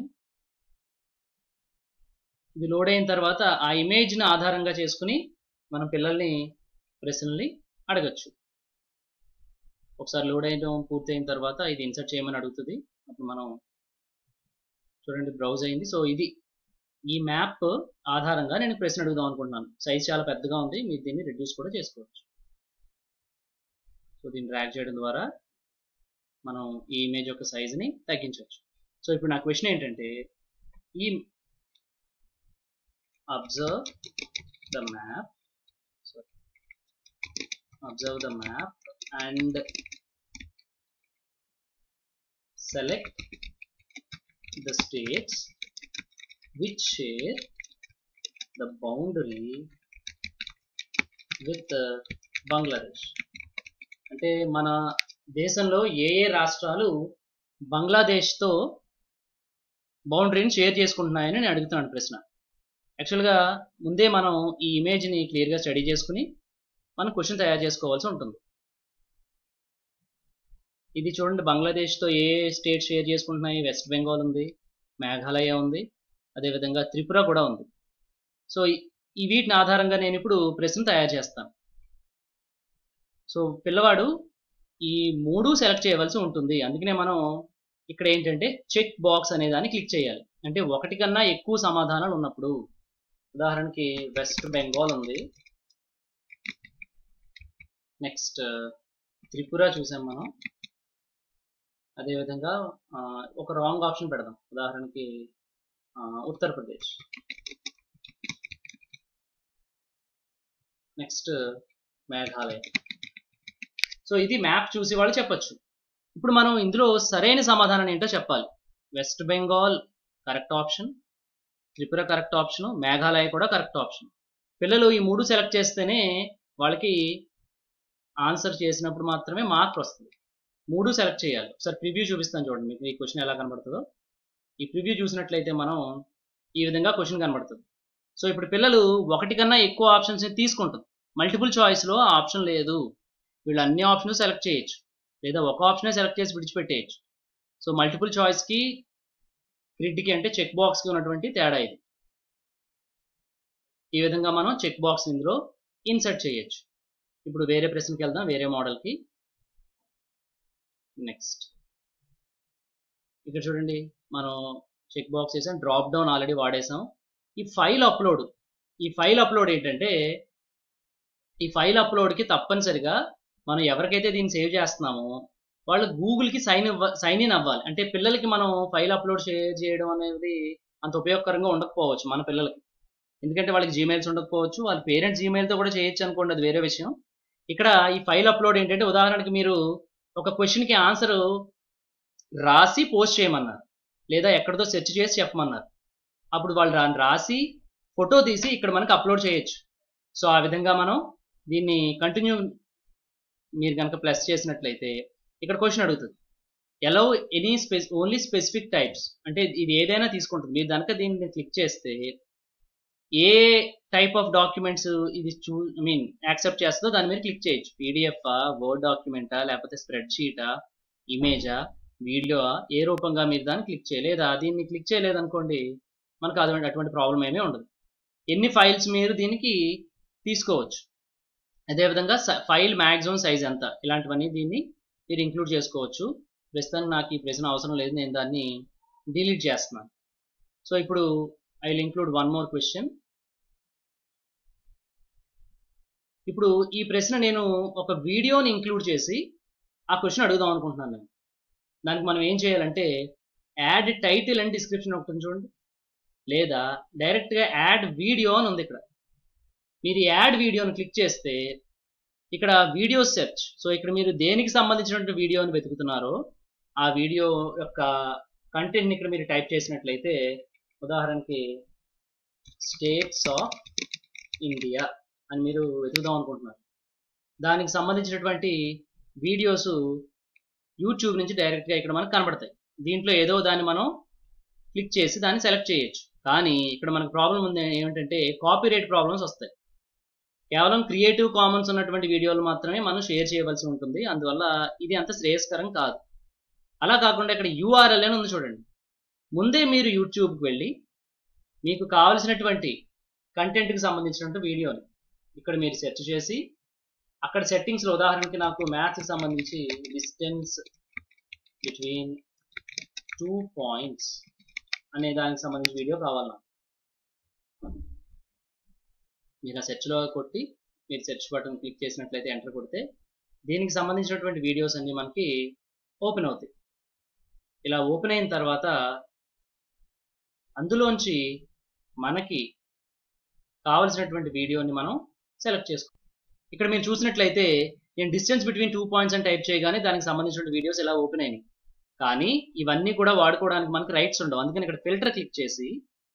ఇది లోడ్ అయిన తర్వాత ఆ ఇమేజ్ని ఆధారంగా చేసుకుని మనం పిల్లల్ని ప్రశ్నల్ని అడగచ్చు ఒకసారి లోడ్ అయ్యడం పూర్తయిన తర్వాత ఇది ఇన్సర్ట్ చేయమని అడుగుతుంది అప్పుడు మనం చూడండి బ్రౌజ్ అయింది సో ఇది ఈ మ్యాప్ ఆధారంగా నేను ప్రశ్న అడుగుదాం అనుకుంటున్నాను సైజ్ చాలా పెద్దగా ఉంది మీరు దీన్ని రిడ్యూస్ కూడా చేసుకోవచ్చు సో దీన్ని డ్రాగ్ చేయడం ద్వారా మనం ఈ ఇమేజ్ యొక్క సైజుని తగ్గించవచ్చు సో ఇప్పుడు నా క్వశ్చన్ ఏంటంటే ఈ observe the map observe the map and select the states which share the boundary with uh, Bangladesh అంటే మన దేశంలో ఏ ఏ రాష్ట్రాలు బంగ్లాదేశ్తో బౌండరీని షేర్ చేసుకుంటున్నాయని నేను అడుగుతున్నాను ప్రశ్న యాక్చువల్గా ముందే మనం ఈ ఇమేజ్ని క్లియర్గా స్టడీ చేసుకుని మనం క్వశ్చన్ తయారు చేసుకోవాల్సి ఉంటుంది ఇది చూడండి బంగ్లాదేశ్తో ఏ స్టేట్ షేర్ చేసుకుంటున్నాయి వెస్ట్ బెంగాల్ ఉంది మేఘాలయ ఉంది అదేవిధంగా త్రిపుర కూడా ఉంది సో ఈ వీటిని ఆధారంగా నేను ఇప్పుడు ప్రశ్న తయారు చేస్తాను సో పిల్లవాడు ఈ మూడు సెలెక్ట్ చేయవలసి ఉంటుంది అందుకనే మనం ఇక్కడ ఏంటంటే చెక్ బాక్స్ అనే దాన్ని క్లిక్ చేయాలి అంటే ఒకటి కన్నా ఎక్కువ సమాధానాలు ఉన్నప్పుడు ఉదాహరణకి వెస్ట్ బెంగాల్ ఉంది నెక్స్ట్ త్రిపుర చూసాం మనం అదేవిధంగా ఒక రాంగ్ ఆప్షన్ పెడదాం ఉదాహరణకి ఉత్తరప్రదేశ్ నెక్స్ట్ మేఘాలయ సో ఇది మ్యాప్ చూసి వాళ్ళు చెప్పచ్చు ఇప్పుడు మనం ఇందులో సరైన సమాధానం ఏంటో చెప్పాలి West Bengal correct option Tripura correct option Meghalaya కూడా కరెక్ట్ ఆప్షన్ పిల్లలు ఈ మూడు సెలెక్ట్ చేస్తేనే వాళ్ళకి ఆన్సర్ చేసినప్పుడు మాత్రమే మార్క్ వస్తుంది మూడు సెలెక్ట్ చేయాలి ఒకసారి ప్రివ్యూ చూపిస్తాను చూడండి మీకు ఈ క్వశ్చన్ ఎలా కనబడుతుందో ఈ ప్రివ్యూ చూసినట్లయితే మనం ఈ విధంగా క్వశ్చన్ కనబడుతుంది సో ఇప్పుడు పిల్లలు ఒకటి కన్నా ఎక్కువ ఆప్షన్స్ తీసుకుంటుంది మల్టిపుల్ చాయిస్లో ఆ ఆప్షన్ లేదు వీళ్ళు అన్ని ఆప్షన్స్ సెలెక్ట్ చేయొచ్చు లేదా ఒక ఆప్షనే సెలెక్ట్ చేసి విడిచిపెట్టేయచ్చు సో మల్టిపుల్ చాయిస్కి గ్రిడ్కి అంటే చెక్ బాక్స్కి ఉన్నటువంటి తేడా ఇది ఈ విధంగా మనం చెక్ బాక్స్ ఇందులో ఇన్సర్ట్ చేయొచ్చు ఇప్పుడు వేరే ప్రశ్నకి వెళ్దాం వేరే మోడల్కి నెక్స్ట్ ఇక్కడ చూడండి మనం చెక్ బాక్స్ చేసాం డ్రాప్ డౌన్ ఆల్రెడీ వాడేసాం ఈ ఫైల్ అప్లోడ్ ఈ ఫైల్ అప్లోడ్ ఏంటంటే ఈ ఫైల్ అప్లోడ్కి తప్పనిసరిగా మనం ఎవరికైతే దీన్ని సేవ్ చేస్తున్నామో వాళ్ళు గూగుల్కి సైన్ ఇవ్వ సైన్ ఇన్ అవ్వాలి అంటే పిల్లలకి మనం ఫైల్ అప్లోడ్ షేర్ చేయడం అనేది అంత ఉపయోగకరంగా ఉండకపోవచ్చు మన పిల్లలకి ఎందుకంటే వాళ్ళకి జీమెయిల్స్ ఉండకపోవచ్చు వాళ్ళ పేరెంట్స్ జీమెయిల్తో కూడా చేయొచ్చు అనుకోండి అది వేరే విషయం ఇక్కడ ఈ ఫైల్ అప్లోడ్ ఏంటంటే ఉదాహరణకి మీరు ఒక క్వశ్చన్కి ఆన్సర్ రాసి పోస్ట్ చేయమన్నారు లేదా ఎక్కడితో సెర్చ్ చేసి చెప్పమన్నారు అప్పుడు వాళ్ళు దాన్ని రాసి ఫోటో తీసి ఇక్కడ మనకి అప్లోడ్ చేయొచ్చు సో ఆ విధంగా మనం దీన్ని కంటిన్యూ మీరు కనుక ప్లస్ చేసినట్లయితే ఇక్కడ క్వశ్చన్ అడుగుతుంది allow any spec only specific types అంటే ఇది ఏదైనా తీసుకుంటుంది మీరు కనుక దీన్ని క్లిక్ చేస్తే ఏ టైప్ ఆఫ్ డాక్యుమెంట్స్ ఇది చూ ఐ మీన్ యాక్సెప్ట్ చేస్తుందో దాని మీద క్లిక్ చేయొచ్చు పీడిఎఫ్ వర్డ్ డాక్యుమెంటా లేకపోతే స్ప్రెడ్ షీటా ఇమేజా వీడియో ఏ రూపంగా మీరు దాన్ని క్లిక్ చేయలేదా దీన్ని క్లిక్ చేయలేదనుకోండి మనకు అటువంటి అటువంటి ప్రాబ్లం ఏమీ ఉండదు ఎన్ని ఫైల్స్ మీరు దీనికి తీసుకోవచ్చు అదేవిధంగా ఫైల్ మ్యాక్సిమం సైజ్ ఎంత ఇలాంటివన్నీ దీన్ని మీరు ఇంక్లూడ్ చేసుకోవచ్చు ప్రస్తుతానికి నాకు ఈ ప్రశ్న అవసరం లేదు నేను దాన్ని డిలీట్ చేస్తున్నాను సో ఇప్పుడు I will include one more question ఇప్పుడు ఈ ప్రశ్న నేను ఒక వీడియోని ఇంక్లూడ్ చేసి ఆ క్వశ్చన్ అడుగుదాం అనుకుంటున్నాను నేను దానికి మనం ఏం చేయాలంటే యాడ్ టైటిల్ అండ్ డిస్క్రిప్షన్ ఒకటి చూడండి లేదా డైరెక్ట్గా యాడ్ వీడియో అని ఉంది ఇక్కడ మీరు యాడ్ వీడియోని క్లిక్ చేస్తే ఇక్కడ వీడియో సెర్చ్ సో ఇక్కడ మీరు దేనికి సంబంధించినటువంటి వీడియోని వెతుకుతున్నారో ఆ వీడియో యొక్క కంటెంట్ని ఇక్కడ మీరు టైప్ చేసినట్లయితే ఉదాహరణకి స్టేట్స్ ఆఫ్ ఇండియా అని మీరు వెతుకుదాం అనుకుంటున్నారు దానికి సంబంధించినటువంటి వీడియోస్ యూట్యూబ్ నుంచి డైరెక్ట్గా ఇక్కడ మనకు కనబడతాయి దీంట్లో ఏదో దాన్ని మనం క్లిక్ చేసి దాన్ని సెలెక్ట్ చేయొచ్చు కానీ ఇక్కడ మనకు ప్రాబ్లం ఉంది ఏమిటంటే కాపీ రైట్ ప్రాబ్లమ్స్ వస్తాయి కేవలం క్రియేటివ్ కామన్స్ ఉన్నటువంటి వీడియోలు మాత్రమే మనం షేర్ చేయవలసి ఉంటుంది అందువల్ల ఇది అంత శ్రేయస్కరం కాదు అలా కాకుండా ఇక్కడ యూఆర్ఎల్ అని ఉంది చూడండి ముందే మీరు యూట్యూబ్కి వెళ్ళి మీకు కావలసినటువంటి కంటెంట్కి సంబంధించినటువంటి వీడియోని ఇక్కడ మీరు సెర్చ్ చేసి అక్కడ సెట్టింగ్స్లో ఉదాహరణకి నాకు మ్యాథ్స్కి సంబంధించి డిస్టెన్స్ బిట్వీన్ టూ పాయింట్స్ అనే దానికి సంబంధించిన వీడియో కావాలి నాకు మీరు ఆ సెర్చ్లో కొట్టి మీరు సెర్చ్ బటన్ క్లిక్ చేసినట్లయితే ఎంటర్ కొడితే దీనికి సంబంధించినటువంటి వీడియోస్ అన్నీ మనకి ఓపెన్ అవుతాయి ఇలా ఓపెన్ అయిన తర్వాత అందులోంచి మనకి కావలసినటువంటి వీడియోని మనం సెలెక్ట్ చేసుకో ఇక్కడ మీరు చూసినట్లయితే నేను డిస్టెన్స్ బిట్వీన్ టూ పాయింట్స్ అని టైప్ చేయగానే దానికి సంబంధించిన వీడియోస్ ఇలా ఓపెన్ అయినాయి కానీ ఇవన్నీ కూడా వాడుకోవడానికి మనకి రైట్స్ ఉండవు అందుకని ఇక్కడ ఫిల్టర్ క్లిక్ చేసి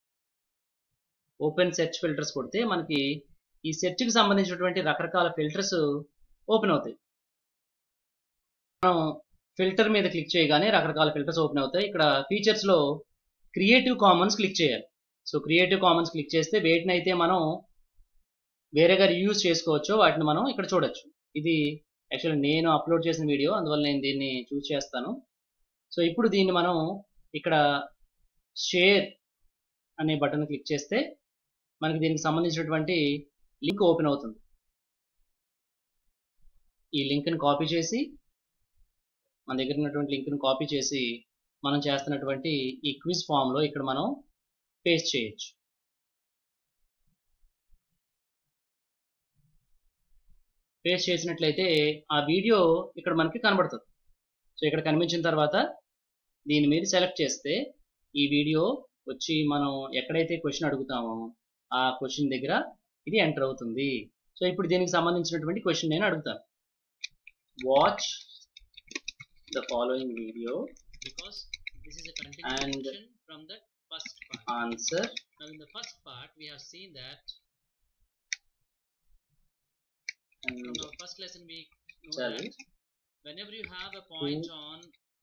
ఓపెన్ సెర్చ్ ఫిల్టర్స్ కొడితే మనకి ఈ సెర్చ్కి సంబంధించినటువంటి రకరకాల ఫిల్టర్స్ ఓపెన్ అవుతాయి మనం ఫిల్టర్ మీద క్లిక్ చేయగానే రకరకాల ఫిల్టర్స్ ఓపెన్ అవుతాయి ఇక్కడ ఫీచర్స్లో క్రియేటివ్ కామన్స్ క్లిక్ చేయాలి సో క్రియేటివ్ కామన్స్ క్లిక్ చేస్తే వేటిని అయితే మనం వేరేగా రియూజ్ చేసుకోవచ్చో వాటిని మనం ఇక్కడ చూడొచ్చు ఇది యాక్చువల్లీ నేను అప్లోడ్ చేసిన వీడియో అందువల్ల నేను దీన్ని చూస్ చేస్తాను సో ఇప్పుడు దీన్ని మనం ఇక్కడ షేర్ అనే బటన్ క్లిక్ చేస్తే మనకి దీనికి సంబంధించినటువంటి లింక్ ఓపెన్ అవుతుంది ఈ లింక్ని కాపీ చేసి మన దగ్గర ఉన్నటువంటి లింక్ని కాపీ చేసి మనం చేస్తున్నటువంటి ఈ క్విజ్ ఫామ్లో ఇక్కడ మనం పేస్ట్ చేయొచ్చు పేస్ట్ చేసినట్లయితే ఆ వీడియో ఇక్కడ మనకి కనబడుతుంది సో ఇక్కడ కనిపించిన తర్వాత దీని మీద సెలెక్ట్ చేస్తే ఈ వీడియో వచ్చి మనం ఎక్కడైతే క్వశ్చన్ అడుగుతామో ఆ క్వశ్చన్ దగ్గర ఇది ఎంటర్ అవుతుంది సో ఇప్పుడు దీనికి సంబంధించినటువంటి క్వశ్చన్ నేను అడుగుతాను watch the following video because this is a And- continuation from the first part. answer Now in the first part we have seen that from and our first lesson we know tell that whenever you have a point on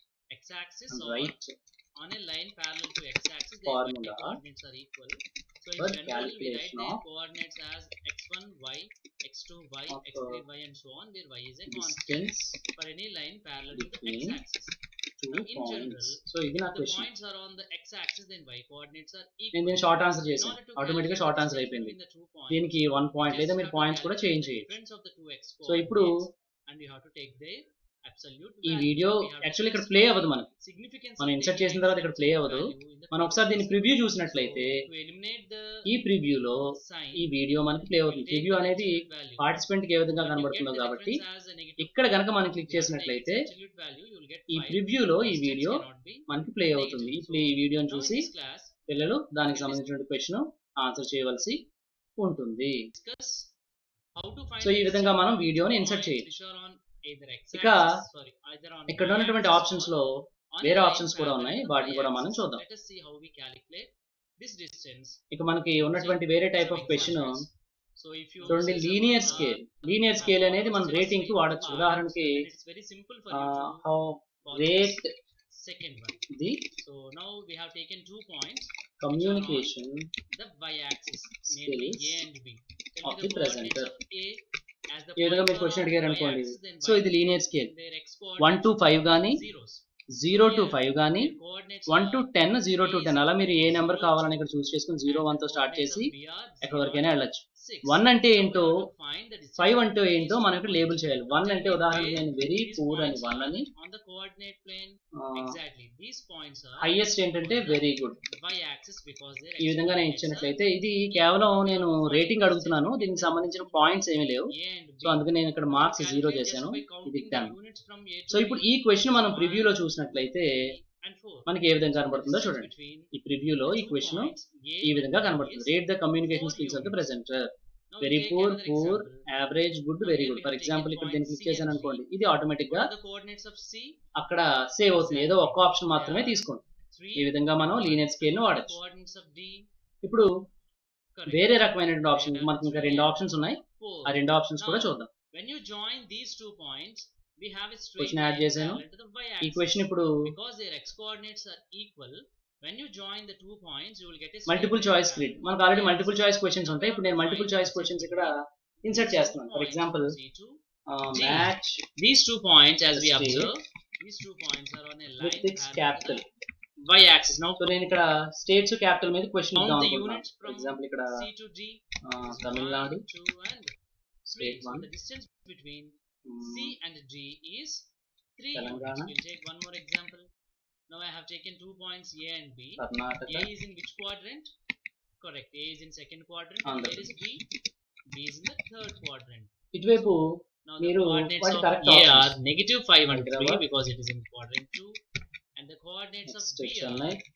x-axis and or write on a line parallel to x-axis, their Formula coordinates are equal. So for in general, we write calculation their of coordinates as x1, y, x2, y, of, x3, uh, y, and so on. Where y is a constant distance for any line parallel to the between x-axis. two Now, in points general, so ఇది నా If the question points are on the x-axis, then y coordinates are నేను equal. దీన్ని short answer In చేశాను order to automatic గా calculate short the answer distance అయిపోయింది between the two points, దీనికి one point just లేదా have మీరు to points కూడా calculate change the చేయొచ్చు difference of the two x so ఇప్పుడు coordinates and we have to take their absolute ఈ value. Video We have to actually ఇక్కడ just play అవ్వదు మనకి significance మనం of ఇన్సర్ట్ taking చేసిన తర్వాత ఇక్కడ absolute ప్లే అవ్వదు value in the మనం ఒకసారి దీన్ని process. ప్రివ్యూ So, చూసినట్లయితే to eliminate the ఈ ప్రివ్యూలో sign, ఈ వీడియో మనకి ప్లే we అవుతుంది take ప్రివ్యూ the అనేది absolute value. పార్టిసిపెంట్ కి ఏ విధంగా When you get కనబడుతుందో the కాబట్టి difference as a negative ఇక్కడ five, గనక మనం you click have to take చేసినట్లయితే its absolute value, you will get ఈ five. ప్రివ్యూలో ఈ Distance వీడియో cannot be మనకి ప్లే అవుతుంది ఈ ప్లే ఈ వీడియోని Now in చూసి this class, పిల్లలు దానికి సంబంధించిన క్వశ్చన్ ఆన్సర్ చేయవలసి ఉంటుంది discuss how to find so ఈ the విధంగా మనం distance వీడియోని between ఇన్సర్ట్ points చేయొచ్చు which are on either ఇక x-axis, sorry, either on ఇక్కడ ఉన్నటువంటి y-axis ఆప్షన్స్ or లో on వేరే a line ఆప్షన్స్ కూడా parallel ఉన్నాయి to the వాటిని కూడా మనం y-axis. చూద్దాం Let us see how we calculate this distance. ఇక మనకి ఉన్నటువంటి వేరే type Some of question examples. So if you చూడండి say some, linear uh, scale linear scale అనేది మనం రేటింగ్ కి వాడచ్చు ఉదాహరణకి and it's very simple for you to how follow rate this second one. The So now we have taken two points, communication the y-axis, namely Skills A and B. Tell of me the the coordinates presenter. of A as the ఈ విధంగా points మీరు are question on అడిగారు అనుకోండి y-axis, then so y. ఇది linear scale Their x one to coordinates five కానీ zeros. Zero to five కానీ Their coordinates one are to ten zero to is ten అలా మీరు ఏ నెంబర్ zero కావాలని ఇక్కడ చూస్ చేసుకుని జీరో వన్ తో స్టార్ట్ coordinates చేసి of B are ఎక్కడి zero వరకైనా and వెళ్ళొచ్చు six. వన్ అంటే So we ఏంటో have to find the distance five అంటే between ఏంటో these మనం ఇక్కడ two లేబుల్ points. చేయాలి వన్ Tell అంటే me ఉదాహరణకి where నేను వెరీ these పూర్ అని points వన్ are అని on the coordinate plane. Exactly. These points are highest ఏంటంటే very good y-axis because their ఈ x విధంగా నేను coordinates are ఇచ్చినట్లయితే ఇది కేవలం నేను రేటింగ్ అడుగుతున్నాను దీనికి సంబంధించిన పాయింట్స్ ఏమీ లేవు A and B. సో అందుకే నేను ఇక్కడ మార్క్స్ Calculate జీరో just చేశాను by ఇది counting the exam units from A to so ఇప్పుడు B. ఈ క్వశ్చన్ మనం One, ప్రివ్యూలో చూసినట్లయితే and four. మనకి ఏ విధంగా The కనబడుతుందో distance చూడండి between ఈ ప్రివ్యూలో ఈ two క్వశ్చన్ points A ఈ and విధంగా B కనబడుతుంది is rate the communication four skills of the units. Presenter Now very take poor another poor example. Average good Now very here good we for have example taken ఇక్కడ point దీన్ని click C చేశాను and అనుకోండి D. ఇది automatic గా What are the coordinates of C? అక్కడ save అవుతుంది ఏదో ఒక్క ఆప్షన్ మాత్రమే తీసుకోండి Three. ఈ విధంగా మనం లీనియర్ స్కేల్ ని What are the వాడచ్చు coordinates of D? ఇప్పుడు Correct. వేరే రకమైనటువంటి ఆప్షన్ మనకి ఇంకా రెండు ఆప్షన్స్ ఉన్నాయి Four. ఆ రెండు ఆప్షన్స్ కూడా Now, చూద్దాం When you join these two points, we have a straight Question add line చేశాను. parallel to the ఈ y-axis. క్వశ్చన్ ఇప్పుడు Because their x coordinates are equal, when you join the two points, you will get a straight multiple line choice parallel grid to మనకు the already y-axis. Multiple choice questions ఉంటాయి ఇప్పుడు నేను Now, multiple find choice the questions distance ఇక్కడ between insert these two చేస్తున్నాను for points, example C2. Match These two points, as we Straight observe, these two points are on a line with its parallel capital to the y-axis. Now, so నేను ఇక్కడ states capital మీద question count ఇద్దాం the అనుకుంటున్నాను units for from example ఇక్కడ C to D. ఆ, is Tamil Nadu one, two, and three. State So one. the distance between um, C and D is 3 units. Telangana. We'll take one more example. Now I have taken two points A and B. Karnataka A is in which quadrant? Correct. A is in second quadrant. And Andhra where is B? B is in the third quadrant. ఇటువైపు Now మీరు the coordinates వాటి of correct A options. are negative 5 and 3 Hyderabad. because it is in quadrant 2. And the coordinates next of B Chennai are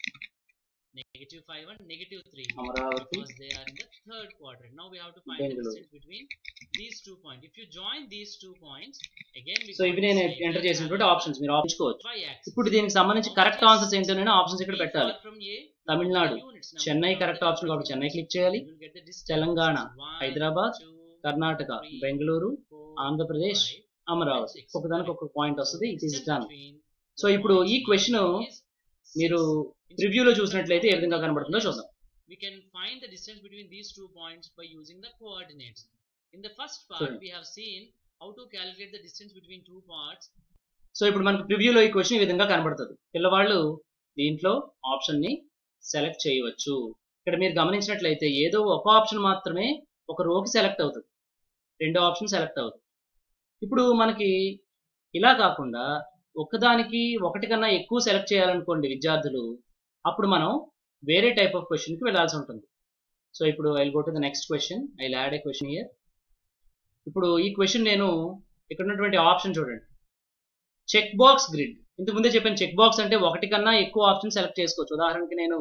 negative 5 and negative 3 Amaravati because they are in the third quadrant. Now we have to find Bengaluru. the distance between these two points. If you join these two points, again we so got ఇవి the నేను straight enter line చేసినటువంటి parallel options మీరు ఆపించుకోవచ్చు to y-axis. ఇప్పుడు దీనికి సంబంధించి correct answers ఏంటో నేను ఆప్షన్స్ ఇక్కడ Be పెట్టాలి far from A, Tamil Nadu units. Now Chennai we have correct the option కాబట్టి difference. చెన్నై క్లిక్ చేయాలి You will get the distance. Telangana One, Hyderabad two, Karnataka three, Bengaluru four, Andhra Pradesh five, Amaravati six. ఒకదానికి ఒక పాయింట్ వస్తుంది it is Distance done between so the ఇప్పుడు ఈ points question is మీరు six. In రివ్యూలో different చూసినట్లయితే ఏ విధంగా కనబడుతుందో చూద్దాం we can find the distance between these two points by using the coordinates. In the first part, Sure. we have seen how to calculate the distance between two parts. So ఇప్పుడు మనకు ప్రివ్యూలో ఈ question ఈ విధంగా కనబడుతుంది పిల్లవాళ్ళు దీంట్లో option ని select చేయవచ్చు ఇక్కడ మీరు గమనించినట్లయితే ఏదో ఒక ఆప్షన్ మాత్రమే ఒక రోకి సెలెక్ట్ అవుతుంది రెండో ఆప్షన్ సెలెక్ట్ అవుతుంది ఇప్పుడు మనకి ఇలా కాకుండా ఒకదానికి ఒకటి కన్నా ఎక్కువ సెలెక్ట్ చేయాలనుకోండి విద్యార్థులు అప్పుడు మనం వేరే టైప్ ఆఫ్ క్వశ్చన్కి వెళ్ళాల్సి ఉంటుంది సో ఇప్పుడు I go to the next question I add a question here ఇప్పుడు ఈ క్వశ్చన్ నేను ఇక్కడ ఉన్నటువంటి ఆప్షన్ చూడండి చెక్ బాక్స్ గ్రిడ్ ఇంతకు ముందే చెప్పాను చెక్ బాక్స్ అంటే ఒకటి కన్నా ఎక్కువ ఆప్షన్ సెలెక్ట్ చేసుకోవచ్చు ఉదాహరణకి నేను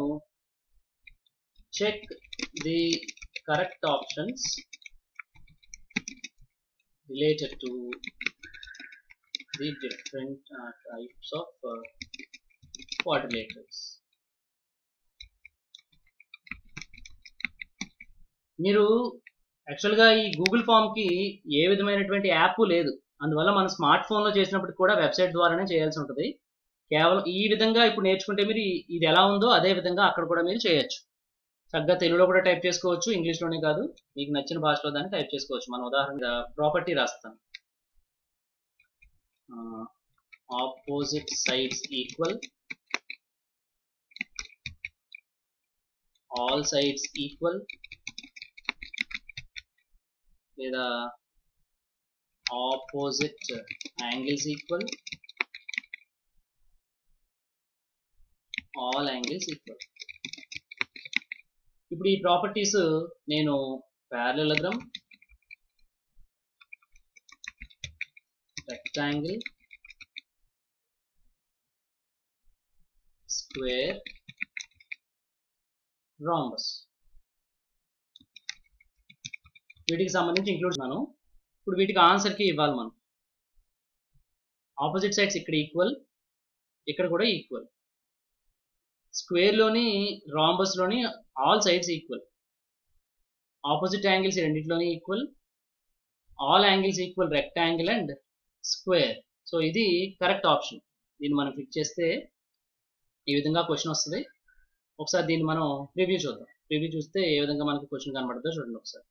check the correct options related to the different uh, types of uh, quadrilaterals. మీరు యాక్చువల్గా ఈ గూగుల్ ఫామ్కి ఏ విధమైనటువంటి యాప్ లేదు అందువల్ల మన స్మార్ట్ ఫోన్లో చేసినప్పుడు కూడా వెబ్సైట్ ద్వారానే చేయాల్సి ఉంటుంది కేవలం ఈ విధంగా ఇప్పుడు నేర్చుకుంటే మీరు ఇది ఎలా ఉందో అదే విధంగా అక్కడ కూడా మీరు చేయొచ్చు చక్కగా తెలుగులో కూడా టైప్ చేసుకోవచ్చు ఇంగ్లీష్లోనే కాదు మీకు నచ్చిన భాషలో దాన్ని టైప్ చేసుకోవచ్చు మన ఉదాహరణగా ప్రాపర్టీ రాస్తాను opposite sides equal all sides equal లేదా opposite angles equal all angles equal ఇప్పుడు ఈ ప్రాపర్టీస్ నేను ప్యారలగ్రమ్ rectangle square rhombus వీటికి సంబంధించి ఇంక్లూడ్ చేస్తున్నాను ఇప్పుడు వీటికి ఆన్సర్ కి ఇవ్వాలి మనం ఆపోజిట్ సైడ్స్ ఇక్కడ ఈక్వల్ ఇక్కడ కూడా ఈక్వల్ స్క్వేర్ లోని రాంబస్ లోని all sides equal opposite angles రెండింటిలోని equal all angles equal rectangle and square so ఇది కరెక్ట్ ఆప్షన్ దీన్ని మనం క్లిక్ చేస్తే ఈ విధంగా క్వశ్చన్ వస్తుంది ఒకసారి దీన్ని మనం రివ్యూ చూద్దాం రివ్యూ చూస్తే ఏ విధంగా మనకి క్వశ్చన్ కనబడుతుందో చూడండి ఒకసారి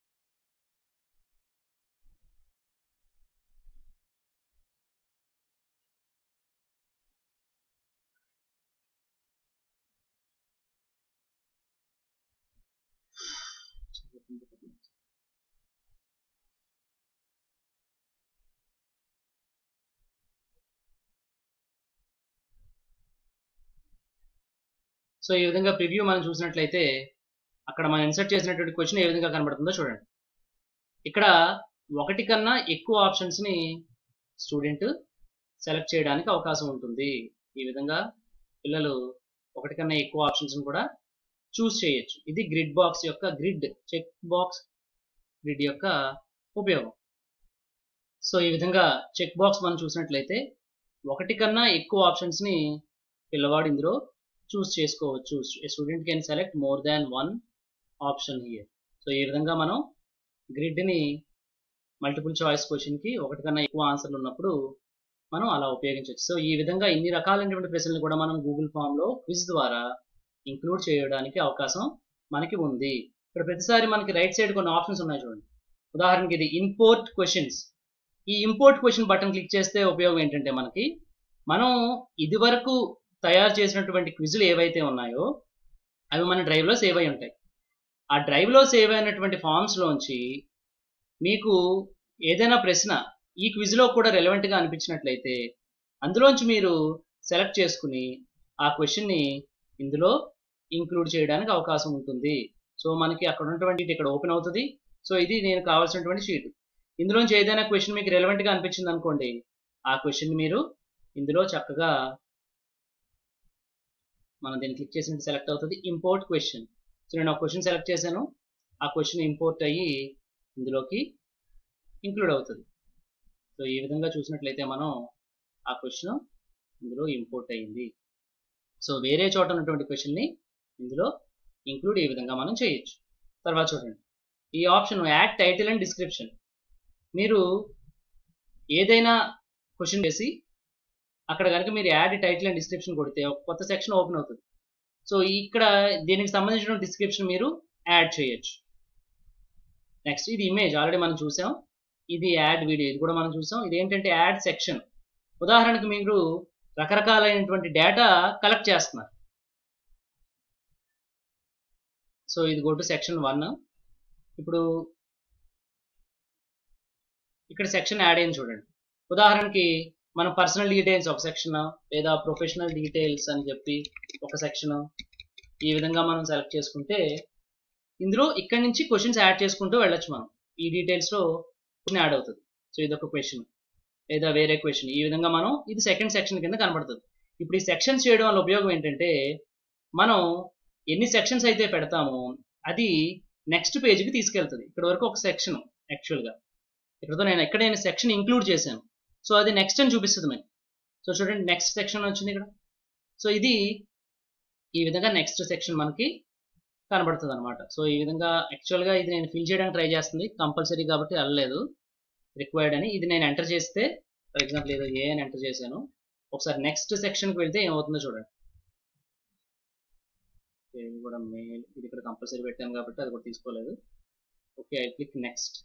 సో ఈ విధంగా ప్రివ్యూ మనం చూసినట్లయితే అక్కడ మనం ఇన్సర్ట్ చేసినటువంటి క్వశ్చన్ ఏ విధంగా కనబడుతుందో చూడండి ఇక్కడ ఒకటి కన్నా ఎక్కువ ఆప్షన్స్ని స్టూడెంట్ సెలెక్ట్ చేయడానికి అవకాశం ఉంటుంది ఈ విధంగా పిల్లలు ఒకటి కన్నా ఎక్కువ ఆప్షన్స్ని కూడా చూస్ చేయొచ్చు ఇది గ్రిడ్ బాక్స్ యొక్క గ్రిడ్ చెక్ బాక్స్ గ్రిడ్ యొక్క ఉపయోగం సో ఈ విధంగా చెక్ బాక్స్ మనం చూసినట్లయితే ఒకటి కన్నా ఎక్కువ ఆప్షన్స్ని పిల్లవాడు ఇందులో చూస్ చేసుకోవచ్చు student can select more than one option here so ఈ విధంగా మనం గ్రిడ్ని మల్టిపుల్ చాయిస్ క్వశ్చన్కి ఒకటి కన్నా ఎక్కువ ఆన్సర్లు ఉన్నప్పుడు మనం అలా ఉపయోగించవచ్చు సో ఈ విధంగా ఇన్ని రకాలైనటువంటి ప్రశ్నలు కూడా మనం గూగుల్ ఫామ్లో క్విజ్ ద్వారా ఇంక్లూడ్ చేయడానికి అవకాశం మనకి ఉంది ఇక్కడ ప్రతిసారి మనకి రైట్ సైడ్ కొన్ని ఆప్షన్స్ ఉన్నాయి చూడండి ఉదాహరణకి ఇది ఇంపోర్ట్ క్వశ్చన్స్ ఈ ఇంపోర్ట్ క్వశ్చన్ బటన్ క్లిక్ చేస్తే ఉపయోగం ఏంటంటే మనకి మనం ఇదివరకు తయారు చేసినటువంటి క్విజులు ఏవైతే ఉన్నాయో అవి మన డ్రైవ్లో సేవ్ అయి ఉంటాయి ఆ డ్రైవ్లో సేవ్ అయినటువంటి ఫామ్స్లోంచి మీకు ఏదైనా ప్రశ్న ఈ క్విజ్లో కూడా రెలవెంట్గా అనిపించినట్లయితే అందులోంచి మీరు సెలెక్ట్ చేసుకుని ఆ క్వశ్చన్ని ఇందులో ఇంక్లూడ్ చేయడానికి అవకాశం ఉంటుంది సో మనకి అక్కడ ఉన్నటువంటి ఇక్కడ ఓపెన్ అవుతుంది సో ఇది నేను కావాల్సినటువంటి షీట్ ఇందులోంచి ఏదైనా క్వశ్చన్ మీకు రెలవెంట్గా అనిపించింది అనుకోండి ఆ క్వశ్చన్ మీరు ఇందులో చక్కగా మనం దీన్ని క్లిక్ చేసినట్టు సెలెక్ట్ అవుతుంది ఇంపోర్ట్ క్వశ్చన్ సో నేను ఒక క్వశ్చన్ సెలెక్ట్ చేశాను ఆ క్వశ్చన్ ఇంపోర్ట్ అయ్యి ఇందులోకి ఇంక్లూడ్ అవుతుంది సో ఈ విధంగా చూసినట్లయితే మనం ఆ క్వశ్చన్ ఇందులో ఇంపోర్ట్ అయ్యింది సో వేరే చోట ఉన్నటువంటి క్వశ్చన్ని ఇందులో ఇంక్లూడ్ ఈ విధంగా మనం చేయొచ్చు తర్వాత చూడండి ఈ option add title and description మీరు ఏదైనా క్వశ్చన్ చేసి అక్కడ కనుక మీరు యాడ్ టైటిల్ అండ్ డిస్క్రిప్షన్ కొడితే ఒక కొత్త సెక్షన్ ఓపెన్ అవుతుంది సో ఇక్కడ దీనికి సంబంధించిన డిస్క్రిప్షన్ మీరు యాడ్ చేయొచ్చు నెక్స్ట్ ఇది ఇమేజ్ ఆల్రెడీ మనం చూసాం ఇది యాడ్ వీడియో ఇది కూడా మనం చూసాం ఇది ఏంటంటే యాడ్ సెక్షన్ ఉదాహరణకు మీరు రకరకాలైనటువంటి డేటా కలెక్ట్ చేస్తున్నారు సో ఇది గో టు సెక్షన్ వన్ ఇప్పుడు ఇక్కడ సెక్షన్ యాడ్ అయింది చూడండి ఉదాహరణకి మన పర్సనల్ డీటెయిల్స్ ఒక సెక్షన్ లేదా ప్రొఫెషనల్ డీటెయిల్స్ అని చెప్పి ఒక సెక్షన్ ఈ విధంగా మనం సెలెక్ట్ చేసుకుంటే ఇందులో ఇక్కడ నుంచి క్వశ్చన్స్ యాడ్ చేసుకుంటూ వెళ్ళొచ్చు మనం ఈ డీటెయిల్స్లో క్వశ్చన్ యాడ్ అవుతుంది సో ఇది ఒక క్వశ్చన్ లేదా వేరే క్వశ్చన్ ఈ విధంగా మనం ఇది సెకండ్ సెక్షన్ కింద కనబడుతుంది ఇప్పుడు ఈ సెక్షన్స్ చేయడం వల్ల ఉపయోగం ఏంటంటే మనం ఎన్ని సెక్షన్స్ అయితే పెడతామో అది నెక్స్ట్ పేజ్కి తీసుకెళ్తుంది ఇక్కడ వరకు ఒక సెక్షన్ యాక్చువల్గా ఇక్కడతో నేను ఎక్కడ నేను సెక్షన్ ఇంక్లూడ్ చేశాను సో అది నెక్స్ట్ అని చూపిస్తుంది మనకి సో చూడండి నెక్స్ట్ సెక్షన్ వచ్చింది ఇక్కడ సో ఇది ఈ విధంగా నెక్స్ట్ సెక్షన్ మనకి కనబడుతుంది అనమాట సో ఈ విధంగా యాక్చువల్గా ఇది నేను ఫిల్ చేయడానికి ట్రై చేస్తుంది కంపల్సరీ కాబట్టి వెళ్ళలేదు రిక్వైర్డ్ అని ఇది నేను ఎంటర్ చేస్తే ఫర్ ఎగ్జాంపుల్ ఏదో ఏ అని ఎంటర్ చేశాను ఒకసారి నెక్స్ట్ సెక్షన్కి వెళ్తే ఏమవుతుందో చూడండి ఇది కూడా మెయిల్ ఇది ఇక్కడ కంపల్సరీ పెట్టాను కాబట్టి అది కూడా తీసుకోలేదు okay I click next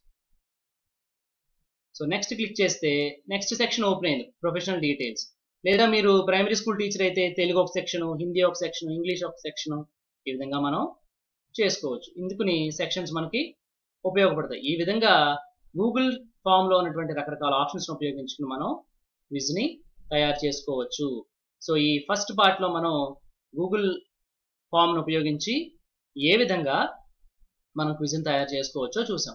so next click చేస్తే నెక్స్ట్ సెక్షన్ ఓపెన్ అయింది ప్రొఫెషనల్ డీటెయిల్స్ లేదా మీరు ప్రైమరీ స్కూల్ టీచర్ అయితే తెలుగు ఒక సెక్షన్ హిందీ ఒక సెక్షన్ ఇంగ్లీష్ ఒక సెక్షన్ ఈ విధంగా మనం చేసుకోవచ్చు ఇందుకుని సెక్షన్స్ మనకి ఉపయోగపడతాయి ఈ విధంగా గూగుల్ ఫామ్లో ఉన్నటువంటి రకరకాల ఆప్షన్స్ ఉపయోగించుకుని మనం క్విజ్ని తయారు చేసుకోవచ్చు సో ఈ ఫస్ట్ పార్ట్లో మనం గూగుల్ ఫామ్ను ఉపయోగించి ఏ విధంగా మనం క్విజ్ని తయారు చేసుకోవచ్చో చూసాం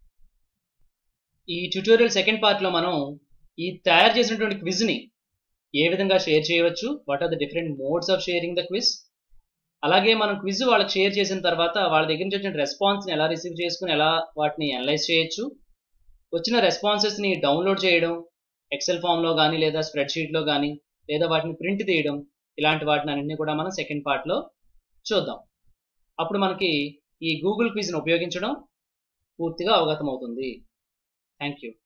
ఈ ట్యూటోరియల్ సెకండ్ పార్ట్లో మనం ఈ తయారు చేసినటువంటి క్విజ్ని ఏ విధంగా షేర్ చేయవచ్చు what are the different modes of sharing the quiz అలాగే మనం క్విజ్ వాళ్ళకి షేర్ చేసిన తర్వాత వాళ్ళ దగ్గర నుంచి వచ్చిన రెస్పాన్స్ని ఎలా రిసీవ్ చేసుకుని ఎలా వాటిని అనలైజ్ చేయొచ్చు వచ్చిన రెస్పాన్సెస్ని డౌన్లోడ్ చేయడం ఎక్సెల్ ఫామ్లో కానీ లేదా స్ప్రెడ్షీట్లో కానీ లేదా వాటిని ప్రింట్ తీయడం ఇలాంటి వాటిని అన్నింటినీ కూడా మనం సెకండ్ పార్ట్లో చూద్దాం అప్పుడు మనకి ఈ గూగుల్ క్విజ్ని ఉపయోగించడం పూర్తిగా అవగతం అవుతుంది థ్యాంక్ యూ